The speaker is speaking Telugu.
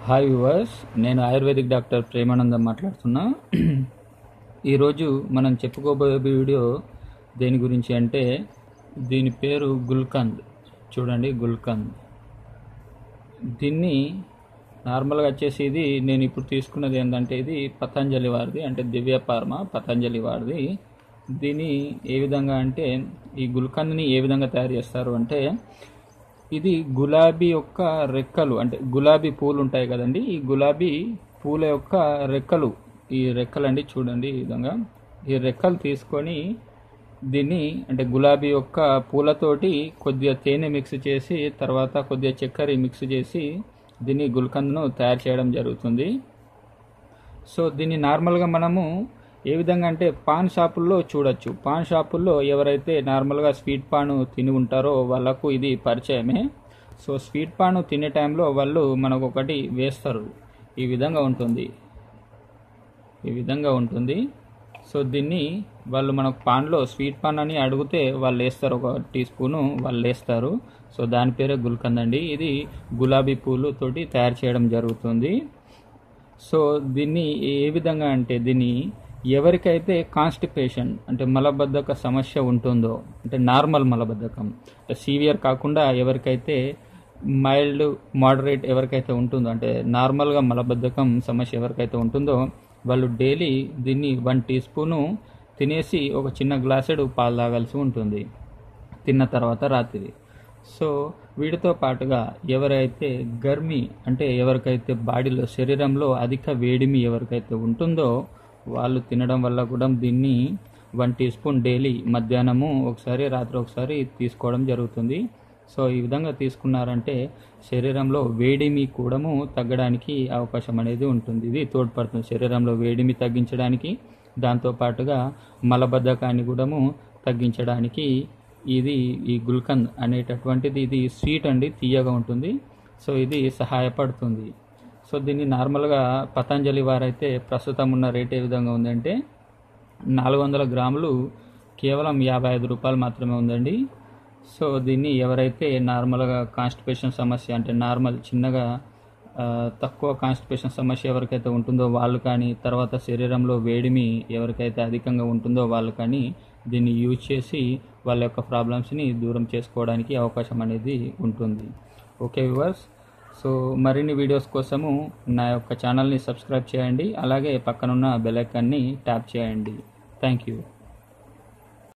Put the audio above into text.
హాయ్ వ్యూవర్స్ నేను ఆయుర్వేదిక్ డాక్టర్ ప్రేమానందం మాట్లాడుతున్నా ఈరోజు మనం చెప్పుకోబోయే వీడియో దేని గురించి అంటే దీని పేరు గుల్కంద్ చూడండి గుల్కంద్ దీన్ని నార్మల్గా వచ్చేసి ఇది నేను ఇప్పుడు తీసుకున్నది ఏంటంటే ఇది పతంజలి వారిది అంటే దివ్య పార్మా పతంజలి వారిది దీన్ని ఏ విధంగా అంటే ఈ గుల్కంద్ని ఏ విధంగా తయారు చేస్తారు అంటే ఇది గులాబీ యొక్క రెక్కలు అంటే గులాబీ పూలు ఉంటాయి కదండి ఈ గులాబీ పూల యొక్క రెక్కలు ఈ రెక్కలు అండి చూడండి ఈ విధంగా ఈ రెక్కలు తీసుకొని దీన్ని అంటే గులాబీ యొక్క పూలతోటి కొద్దిగా తేనె మిక్స్ చేసి తర్వాత కొద్దిగా చక్కెర మిక్స్ చేసి దీన్ని గుల్కంద్ను తయారు చేయడం జరుగుతుంది సో దీన్ని నార్మల్గా మనము ఏ విధంగా అంటే పాన్ షాపుల్లో చూడొచ్చు పాన్ షాపుల్లో ఎవరైతే నార్మల్గా స్వీట్ పాన్ తిని ఉంటారో వాళ్ళకు ఇది పరిచయమే సో స్వీట్ పాన్ తినే టైంలో వాళ్ళు మనకు ఒకటి వేస్తారు ఈ విధంగా ఉంటుంది ఈ విధంగా ఉంటుంది సో దీన్ని వాళ్ళు మనకు పాన్లో స్వీట్ పాన్ అని అడిగితే వాళ్ళు వేస్తారు ఒక టీ స్పూను వాళ్ళు వేస్తారు సో దాని పేరే గుల్కంద్ అండి ఇది గులాబీ పూలు తోటి తయారు చేయడం జరుగుతుంది సో దీన్ని ఏ విధంగా అంటే దీన్ని ఎవరికైతే కాన్స్టిపేషన్ అంటే మలబద్ధక సమస్య ఉంటుందో అంటే నార్మల్ మలబద్ధకం సీవియర్ కాకుండా ఎవరికైతే మైల్డ్ మోడరేట్ ఎవరికైతే ఉంటుందో అంటే నార్మల్గా మలబద్ధకం సమస్య ఎవరికైతే ఉంటుందో వాళ్ళు డైలీ దీన్ని వన్ టీ స్పూను తినేసి ఒక చిన్న గ్లాసెడు పాలు తాగాల్సి ఉంటుంది తిన్న తర్వాత రాత్రి సో వీటితో పాటుగా ఎవరైతే గర్మి అంటే ఎవరికైతే బాడీలో శరీరంలో అధిక వేడిమి ఎవరికైతే ఉంటుందో వాళ్ళు తినడం వల్ల కూడా దీన్ని వన్ టీ స్పూన్ డైలీ మధ్యాహ్నము ఒకసారి రాత్రి ఒకసారి తీసుకోవడం జరుగుతుంది సో ఈ విధంగా తీసుకున్నారంటే శరీరంలో వేడిమి కూడాము తగ్గడానికి అవకాశం అనేది ఉంటుంది ఇది తోడ్పడుతుంది శరీరంలో వేడిమి తగ్గించడానికి దాంతోపాటుగా మలబద్ధకాన్ని కూడాము తగ్గించడానికి ఇది ఈ గుల్కంద్ అనేటటువంటిది ఇది స్వీట్ అండి తీయగా ఉంటుంది సో ఇది సహాయపడుతుంది సో దీన్ని నార్మల్గా పతంజలి వారైతే ప్రస్తుతం ఉన్న రేట్ ఏ విధంగా ఉందంటే నాలుగు వందల గ్రాములు కేవలం యాభై ఐదు రూపాయలు మాత్రమే ఉందండి సో దీన్ని ఎవరైతే నార్మల్గా కాన్స్టిపేషన్ సమస్య అంటే నార్మల్ చిన్నగా తక్కువ కాన్స్టిపేషన్ సమస్య ఎవరికైతే ఉంటుందో వాళ్ళు కానీ తర్వాత శరీరంలో వేడిమి ఎవరికైతే అధికంగా ఉంటుందో వాళ్ళు కానీ దీన్ని యూజ్ చేసి వాళ్ళ యొక్క ప్రాబ్లమ్స్ని దూరం చేసుకోవడానికి అవకాశం అనేది ఉంటుంది ఓకే వివర్స్ సో మరిన్ని వీడియోస్ కోసము నా యొక్క ఛానల్ని సబ్స్క్రైబ్ చేయండి అలాగే పక్కనున్న బెల్ ఐకాన్ని ట్యాప్ చేయండి థ్యాంక్ యూ